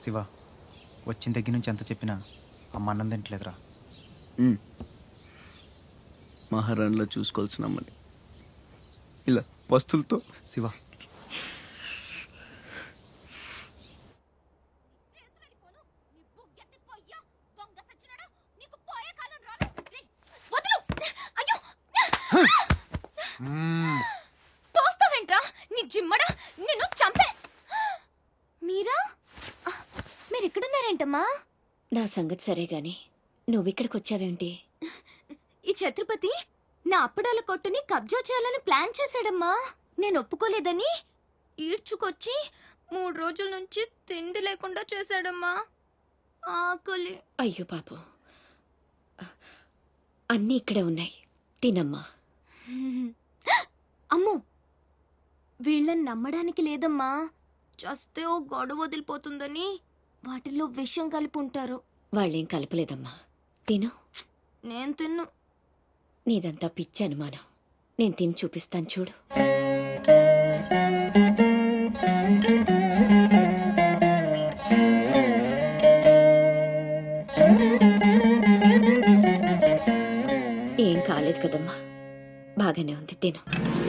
శివ వచ్చిన దగ్గర నుంచి ఎంత చెప్పినా అమ్మ అన్నం తింటలేదురా మహారాణిలో చూసుకోవాల్సిన అమ్మని ఇలా వస్తువులతో శివ వదులు అయ్యో తోస్తావేంట్రా నీ జిమ్మడా నిన్ను చంపే మీరా మీరు ఇక్కడున్నారేంటమ్మా నా సంగతి సరే గాని నువ్విక్కడికి వచ్చావేంటి ఈ ఛత్రపతి నా అప్పడాల కొట్టుని కబ్జా చేయాలని ప్లాన్ చేశాడమ్మా నేను ఒప్పుకోలేదని ఈడ్చుకొచ్చి మూడు రోజుల నుంచి తిండి లేకుండా చేశాడమ్మా ఆకలి అయ్యో పాపం అన్నీ ఇక్కడే ఉన్నాయి తినమ్మా అమ్మో వీళ్ళని నమ్మడానికి లేదమ్మా చస్తే ఓ గొడవ వదిలిపోతుందని వాటిల్లో విషం కలిపి ఉంటారు వాళ్ళేం కలపలేదమ్మా తిను నేను తిన్ను నీదంతా పిచ్చి అనుమానం నేను తిని చూపిస్తాను చూడు ఏం కాలేదు కదమ్మా బాగానే ఉంది తిను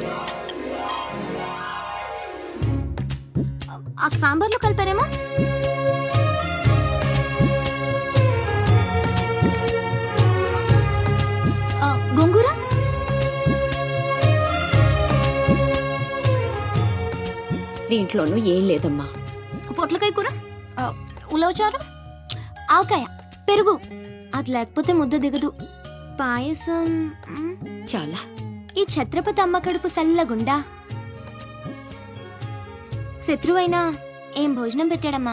ఆ సాంబార్లో కలిపారేమో ఆ, గోంగూర దీంట్లోనూ ఏం లేదమ్మా పొట్లకాయ కూర ఆ, ఉలవచారు ఆవకాయ పెరుగు అది లేకపోతే ముద్ద దిగదు పాయసం మ్, చాలా ఈ ఛత్రపతి అమ్మ కడుపు సల్లగుండా శత్రువైనా ఏం భోజనం పెట్టాడమ్మా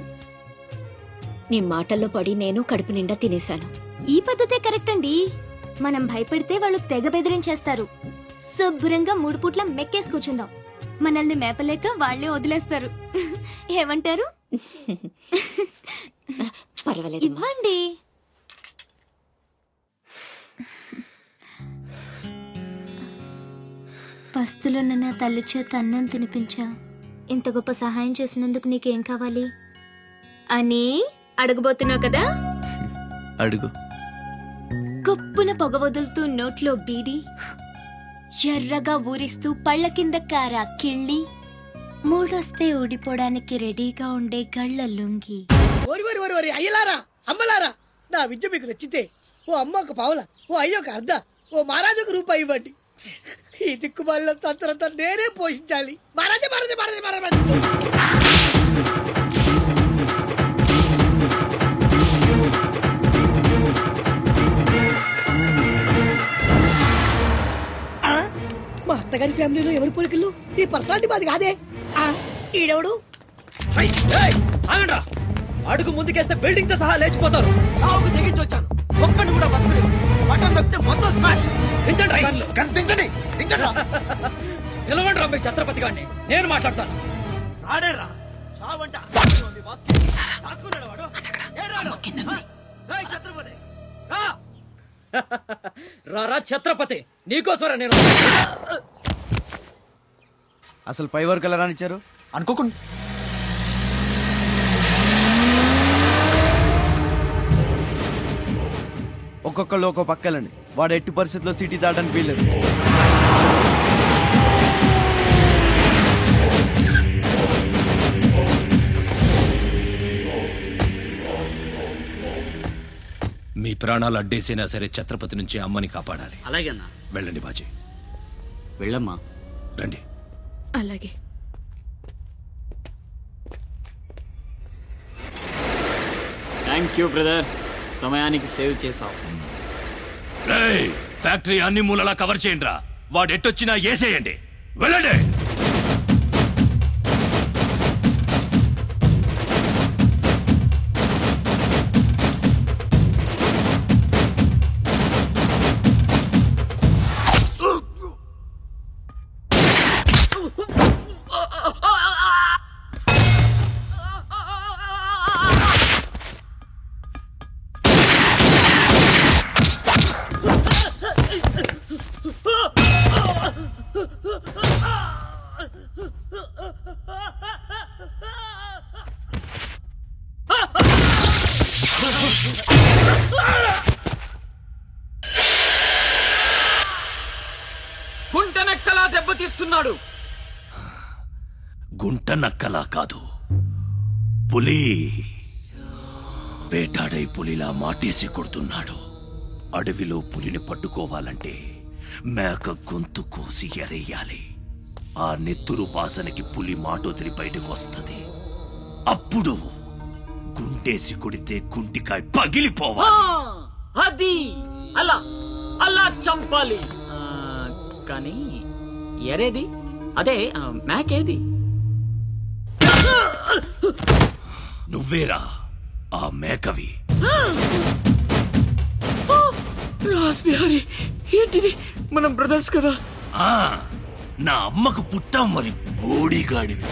నీ మాటల్లో పడి నేను కడుపు నిండా తినేశాను ఈ పద్ధతే కరెక్ట్ అండి మనం భయపడితే వాళ్ళు తెగ బెదిరించేస్తారు శుభ్రంగా మూడు పూట్ల మెక్కేసి కూర్చుందాం మనల్ని మేపలేక వాళ్ళే వదిలేస్తారు ఏమంటారు పర్వాలేదమ్మా ఇవ్వండి పస్తులున్న నా తల్లి చేత అన్నం తినిపించా ఇంత గొప్ప సహాయం చేసినందుకు నీకేం కావాలి అని అడగబోతున్నావు కదా అడుగు గొప్పున పొగ వదులుతూ నోట్లో బీడి ఎర్రగా ఊరిస్తూ పళ్ళ కింద కారా కిళ్ళి మూడొస్తే ఊడిపోవడానికి రెడీగా ఉండే గళ్ళ లుంగి ఓరి ఓరి ఓరి ఓరి అయ్యలారా అమ్మలారా నా విద్య మీకు నచ్చితే ఓ అమ్మ ఒక పావుల ఓ అయ్య ఒక అర్ధ ఓ మహారాజు ఒక రూపాయి ఇవ్వండి ఈ దిక్కుమాలిన సంతరంతా నేనే పోషించాలి మహారాజా మహారాజా మహారాజా మహారాజా ఆ? మా అత్తగారి ఫ్యామిలీలో ఎవరి పోలికలు ఈ పర్సనాలిటీ మాది కాదే ఆ, ఈడెవడు ఆగండ్రా అడుగు ముందుకేస్తే బిల్డింగ్ తో సహా లేచిపోతారు చావుకు తెగించి వచ్చాను ఒక్కడిని కూడా బతకలేదు బటన్ నొక్కితే మొత్తం స్మాష్ దించండి గన్లు దించండి దించండి నిలవండి రా మీ ఛత్రపతి గారిని నేను మాట్లాడతాను రాడేరా చావంట మీ బాస్కి. దాక్కున్నాడు వాడు. ఏడ్రాడు. రేయ్ ఛత్రపతి రా. రా రా ఛత్రపతి నీకోసరా నేను అసలు పై వరకు ఎలా రానిచ్చారు అనుకోకుండా ఒక్కొక్కళ్ళు ఒక్కో పక్కలండి వాడు ఎట్టి పరిస్థితిలో సిటీ దాటడానికి వీల్లేదు మీ ప్రాణాలు అడ్డేసినా సరే ఛత్రపతి నుంచి అమ్మని కాపాడాలి అలాగే అన్నా వెళ్ళండి బాజీ వెళ్ళమ్మా రండి అలాగే థ్యాంక్ యూ బ్రదర్ సమయానికి సేవ్ చేసావు రేయ్, ఫ్యాక్టరీ అన్ని మూలలా కవర్ చేయండి రా వాడు ఎట్టొచ్చినా ఏసేయండి వెళ్ళండి ఆ నటిస్తున్నాడు గుంట నక్కలా కాదు పులి వేటాడై పులిలా మాటేసి కొడుతున్నాడు అడవిలో పులిని పట్టుకోవాలంటే మేక గొంతు కోసి ఎరేయాలి ఆ నెత్తురు వాసనకి పులి మాటొదిలి బయటకు వస్తుంది అప్పుడు గుంటేసి కొడితే గుంటికాయ ఆ, పగిలిపోవాలి అది అలా అలా చంపాలి ఆ, కానీ ఎరేది అదే ఆ, మేకేది నువ్వేరా ఆ మేకవి రాస్ బిహారీ ఏంటిది మనం బ్రదర్స్ కదా ఆ నా అమ్మకు పుట్టాం మరి బోడిగాడివి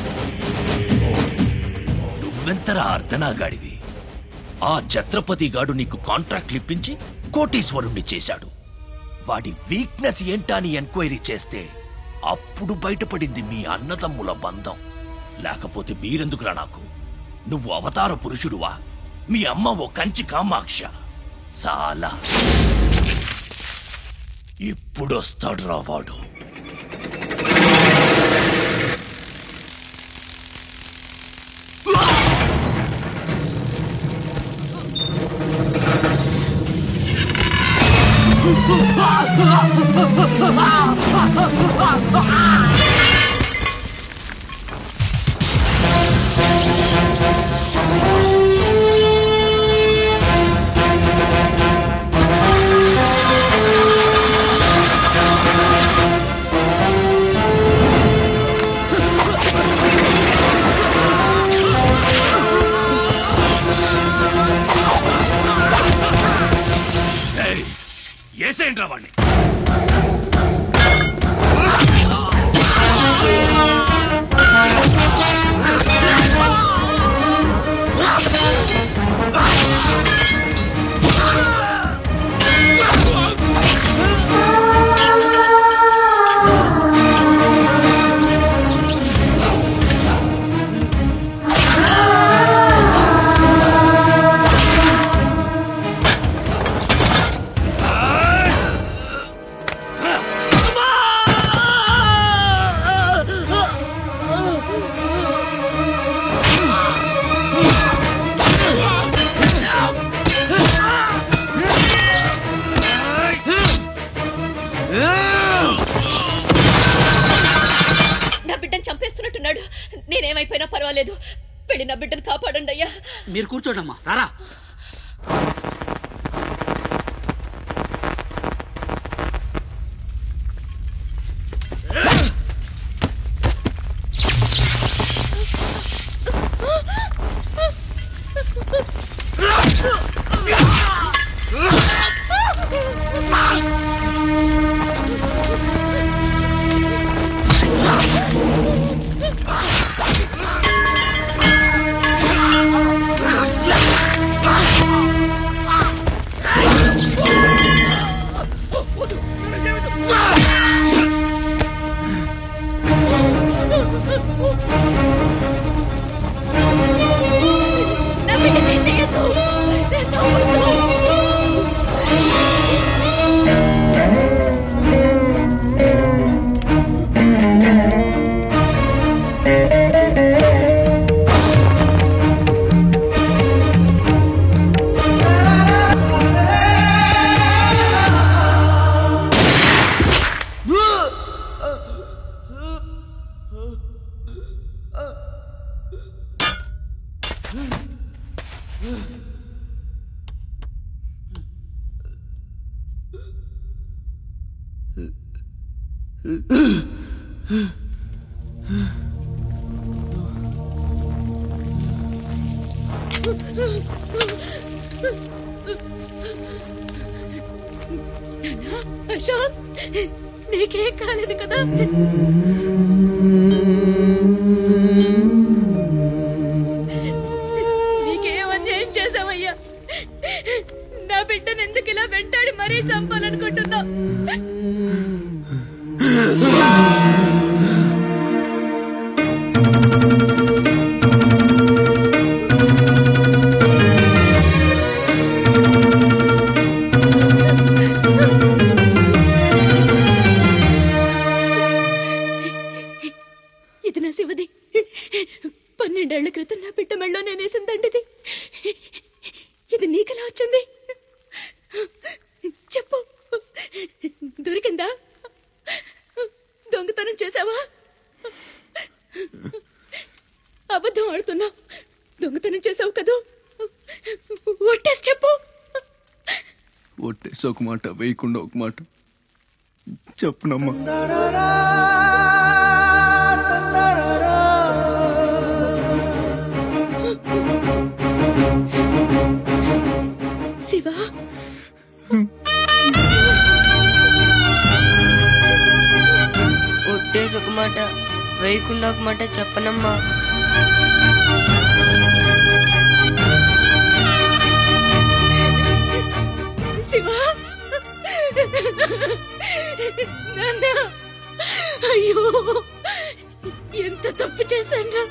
నువ్వెంతరా అర్ధనాగాడివి ఆ ఛత్రపతి గాడు నీకు కాంట్రాక్ట్లు ఇప్పించి కోటీశ్వరుణ్ణి చేశాడు వాడి వీక్నెస్ ఏంటా అని ఎంక్వైరీ చేస్తే అప్పుడు బయటపడింది మీ అన్నదమ్ముల బంధం లేకపోతే మీరెందుకురా నాకు నువ్వు అవతార పురుషుడువా మీ అమ్మ ఓ కంచి కామాక్ష చాలా ఇప్పుడొస్తాడు రా వాడు ఏయ్, ఏసేంట్రా వాణ్ణి నా బిడ్డను చంపేస్తున్నట్టున్నాడు నేనేమైపోయినా పర్వాలేదు వెళ్ళి నా బిడ్డను కాపాడండి అయ్యా మీరు కూర్చోండమ్మా రారా నా బిడ్డను ఏం చెయ్యొద్దు. నేను చంపొద్దు. అశోక్ నీకేం కాలేదు కదా నీకేం అన్యాయం చేసావయ్యా నా బిడ్డను ఎందుకు ఇలా వెంటాడి మరీ చంపాలనుకుంటున్నా పన్నెండేళ్ల క్రితం నా బిడ్డ మెళ్ళో నేనేసిన దండిది ఇది నీకెలా వచ్చింది చెప్పు దొరికిందా దొంగతనం చేసావా అబద్ధం ఆడుతున్నావు దొంగతనం చేసావు కదూ ఒట్టేసి చెప్పు ఒట్టేసి ఒక మాట వేయకుండా ఒక మాట చెప్పునమ్మా శివ ఒట్టేసి ఒక మాట వేయకుండా ఒక మాట చెప్పనమ్మా శివ నాన్న అయ్యో ఎంత తప్పు చేశాను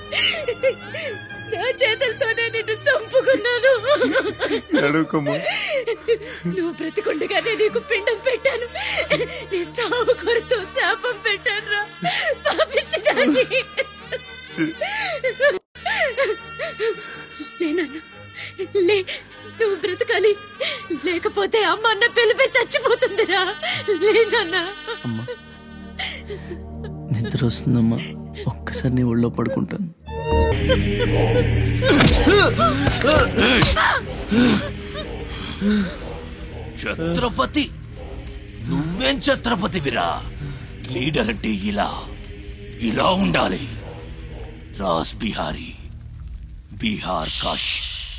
నా చేతులతోనే నిన్ను చంపుకున్నాను అడుగుకోమ్మా నువ్వు బ్రతికుండగానే నీకు పిండం పెట్టాను నీ చావు కొరతో శాపం పెట్టాను రా పాపిష్టిదాన్ని లేనన్నా లే నువ్వు బ్రతకాలి లేకపోతే అమ్మ అన్న పిలిపి చచ్చిపోతుందిరా లేనన్నా అమ్మా నిద్ర వస్తుందమ్మా ఒక్కసారి నీ ఒళ్ళో పడుకుంటాను ఛత్రపతి నువ్వేం ఛత్రపతివిరా లీడర్ అంటే ఇలా ఇలా ఉండాలి రాస్ బిహారీ బీహార్ కాష్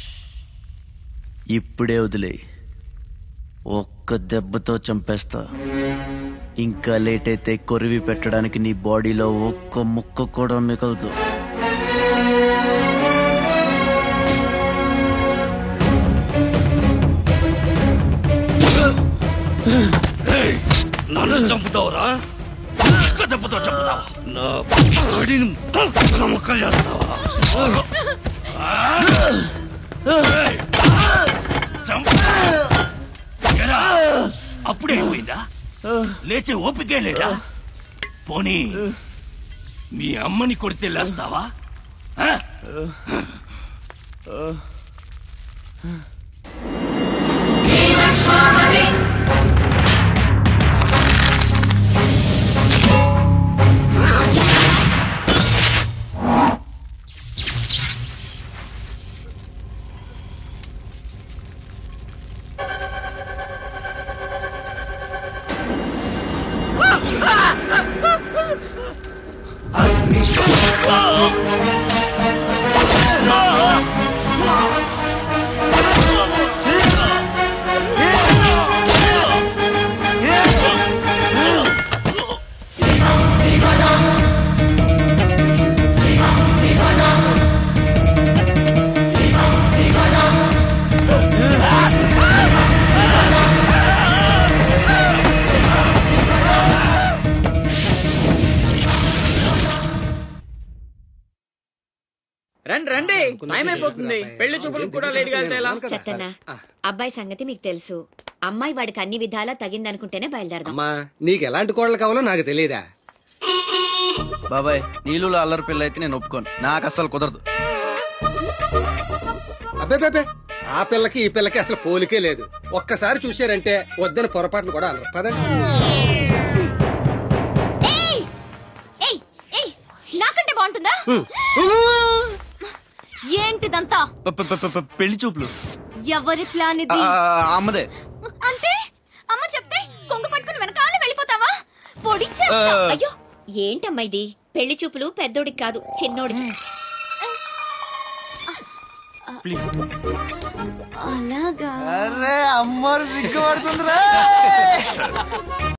ఇప్పుడే వదిలే ఒక్క దెబ్బతో చంపేస్తా ఇంకా లేట్ అయితే కొరివి పెట్టడానికి నీ బాడీలో ఒక్క ముక్క కూడా మిగలదు నన్ను చంపుతావురా ఒక్క దెబ్బతో చంపుతావా నా బాడీని ముక్కలు చేస్తావా ఏయ్! చంపు! ఎరా, అప్పుడే అయిపోయిందా లేచే ఓపికే లేదా పోనీ మీ అమ్మని కొడితే లేస్తావా ఆ? రండి రండి టైం అయిపోతుంది పెళ్లి చూపులకు కూడా లేట్ వెళ్తే ఎలా చెత్తన్న అబ్బాయి సంగతి మీకు తెలుసు అమ్మాయి వాడికి అన్ని విధాలా తగిందనుకుంటేనే బయలుదేరదాం అమ్మా నీకు ఎలాంటి కోడలు కావాలో నాకు తెలియదా బాబాయ్ నీళ్ళు అల్లరి పిల్ల అయితే నేను ఒప్పుకోను నాకు అస్సలు కుదరదు అబ్బే ఆ పిల్లకి ఈ పిల్లకి అసలు పోలికే లేదు ఒక్కసారి చూశారంటే వద్దని పొరపాటును కూడా అనరు పదండి ఏయ్ ఏయ్ ఏయ్ నాకంటే బాగుంటుందా ఏంటిదంతా ప- ప- ప- ప- పెళ్లి చూపులు ఎవరి ప్లాన్ ఆ, ఇది అమ్మదే అంటే అమ్మ చెప్తే కొంగు పట్టుకుని వెనకాల వెళ్ళిపోతావా పొడిచేస్తా ఆ. అయ్యో ఏంటమ్మా ఇది పెళ్లి చూపులు పెద్దోడికి కాదు చిన్నోడికి అలాగా అరే అమ్మారు సిగ్గుపడుతుందిరా